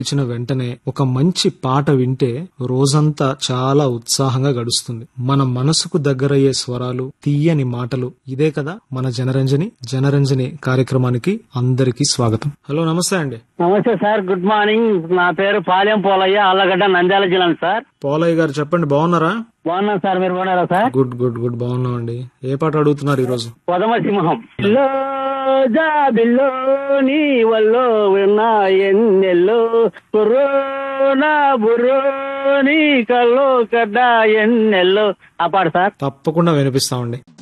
ఇచ్చిన వెంటనే ఒక మంచి పాట వింటే రోజంతా చాలా ఉత్సాహంగా గడుస్తుంది మన మనసుకు దగ్గరయ్యే స్వరాలు తీయని మాటలు ఇదే కదా మన జనరంజని జనరంజని కార్యక్రమానికి అందరికీ స్వాగతం హలో నమస్తే అండి నమస్తే సార్ గుడ్ మార్నింగ్ నా పేరు పాలెం పోలయ్య అల్లగడ్డ నంద్యాల జిల్లా సార్ పోలయ్య గారు చెప్పండి బాగున్నారా బాగున్నాం సార్ మీరు బాగున్నారా సార్ గుడ్ గుడ్ గుడ్ బాగున్నామండి ఏ పాట అడుగుతున్నారు ఈరోజు పొదమ సింహం లో జాబిల్లో నీ వల్లో విన్నా ఎన్నెల్లో కుర్రోనా బుర్రో నీ కల్లో కడ్డ ఎన్నెల్లో ఆ పాట సార్ తప్పకుండా వినిపిస్తామండి